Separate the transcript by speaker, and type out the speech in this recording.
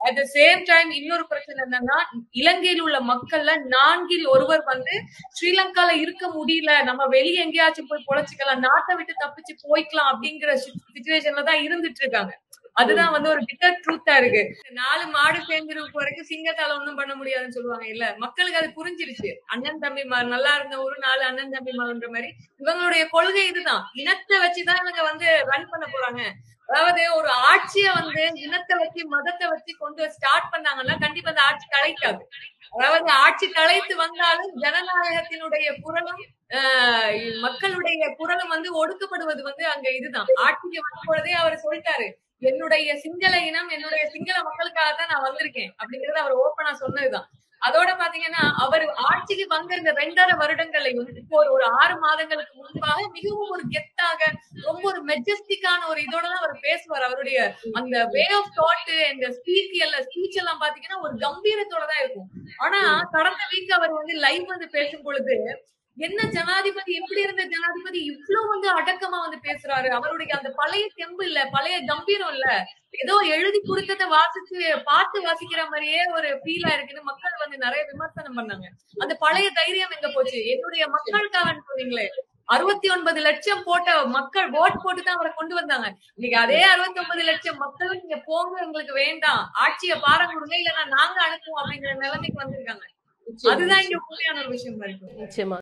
Speaker 1: at the same time இன்னொரு பிரச்சனை என்னன்னா இலங்கையில் உள்ள மக்கள்ல நான்கில் ஒருவர் வந்து ஸ்ரீலங்கால இருக்க முடியல நம்ம வெளியே எங்கேயாச்சும் போய் பொழைச்சிக்கலாம் நாட்டை விட்டு தப்பிச்சு போய்க்கலாம் அப்படிங்கிற சுச்சுவேஷன்ல தான் இருந்துட்டு இருக்காங்க அதுதான் வந்து ஒரு பிட்டர் ட்ரூத்தா இருக்கு நாலு மாடு சேர்ந்துருக்கு வரைக்கும் சிங்கத்தால ஒண்ணும் பண்ண முடியாதுன்னு சொல்லுவாங்க இல்ல மக்களுக்கு அது புரிஞ்சிருச்சு அண்ணன் தம்பி நல்லா இருந்த ஒரு நாலு அண்ணன் தம்பி மாறுன்ற மாதிரி இவங்களுடைய கொள்கை இதுதான் இனத்தை வச்சுதான் இவங்க வந்து ரன் பண்ண போறாங்க அதாவது ஒரு ஆட்சிய வந்து இனத்தை வச்சு மதத்தை வச்சு கொண்டு ஸ்டார்ட் பண்ணாங்கன்னா கண்டிப்பா அந்த ஆட்சி கலைக்காது அதாவது ஆட்சி கலைத்து வந்தாலும் ஜனநாயகத்தினுடைய குரலும் மக்களுடைய குரலும் வந்து ஒடுக்கப்படுவது வந்து அங்க இதுதான் ஆட்சிக்கு வந்த பொழுதே அவர் சொல்லிட்டாரு என்னுடைய சிங்கள இனம் என்னுடைய சிங்கள மக்களுக்காக தான் நான் வந்திருக்கேன் அப்படிங்கறது அவர் ஓப்பனா சொன்னதுதான் அதோட பாத்தீங்கன்னா அவர் ஆட்சிக்கு வந்த இந்த ரெண்டரை வருடங்களையும் இப்போ ஒரு ஒரு ஆறு மாதங்களுக்கு முன்பாக மிகவும் ஒரு கெத்தாக ரொம்ப ஒரு மெஜஸ்டிக்கான ஒரு இதோட தான் அவர் பேசுவார் அவருடைய அந்த வே ஆஃப் தாட் இந்த ஸ்பீச் எல்லாம் ஸ்பீச் எல்லாம் பாத்தீங்கன்னா ஒரு கம்பீரத்தோட தான் இருக்கும் ஆனா கடந்த வீக் அவர் வந்து லைவ் வந்து பேசும் பொழுது என்ன ஜனாதிபதி எப்படி இருந்த ஜனாதிபதி இவ்வளவு வந்து அடக்கமா வந்து பேசுறாரு அவருடைய அந்த பழைய தெம்பு இல்ல பழைய கம்பீரம் இல்ல ஏதோ எழுதி கொடுத்ததை வாசிச்சு பார்த்து வாசிக்கிற மாதிரியே ஒரு ஃபீலா இருக்குன்னு மக்கள் வந்து நிறைய விமர்சனம் பண்ணாங்க அந்த பழைய தைரியம் எங்க போச்சு என்னுடைய மக்களுக்காக சொன்னீங்களே அறுபத்தி ஒன்பது லட்சம் போட்ட மக்கள் ஓட் போட்டு தான் அவரை கொண்டு வந்தாங்க இன்னைக்கு அதே அறுபத்தி ஒன்பது லட்சம் மக்களும் நீங்க போங்க உங்களுக்கு வேண்டாம் ஆட்சியை பாரம் கொடுங்க இல்லைன்னா நாங்க அனுப்புவோம் அப்படிங்கிற நிலைமைக்கு வந்திருக்காங்க அதுதான் இங்க உண்மையான ஒரு விஷயமா இருக்கு
Speaker 2: நிச்சயமா